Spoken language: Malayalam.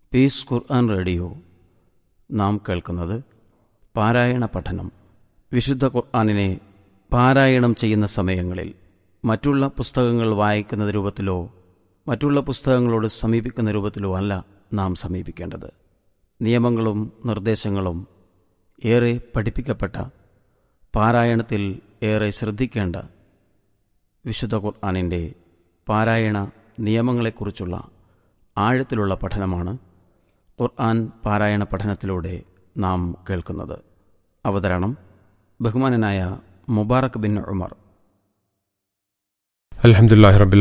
പീസ് ഖുർആൻ റേഡിയോ നാം കേൾക്കുന്നത് പാരായണ പഠനം വിശുദ്ധ ഖുർആനിനെ പാരായണം ചെയ്യുന്ന സമയങ്ങളിൽ മറ്റുള്ള പുസ്തകങ്ങൾ വായിക്കുന്ന രൂപത്തിലോ മറ്റുള്ള പുസ്തകങ്ങളോട് സമീപിക്കുന്ന രൂപത്തിലോ അല്ല നാം സമീപിക്കേണ്ടത് നിയമങ്ങളും നിർദ്ദേശങ്ങളും ഏറെ പഠിപ്പിക്കപ്പെട്ട പാരായണത്തിൽ ഏറെ ശ്രദ്ധിക്കേണ്ട വിശുദ്ധ ഖുർആാനിൻ്റെ പാരായണ നിയമങ്ങളെക്കുറിച്ചുള്ള ആഴത്തിലുള്ള പഠനമാണ് ഖുർആൻ പാരായണ പഠനത്തിലൂടെ നാം കേൾക്കുന്നത് അവതരണം ബഹുമാനനായ മുബാറക് ബിൻ ഉമർ الحمد لله رب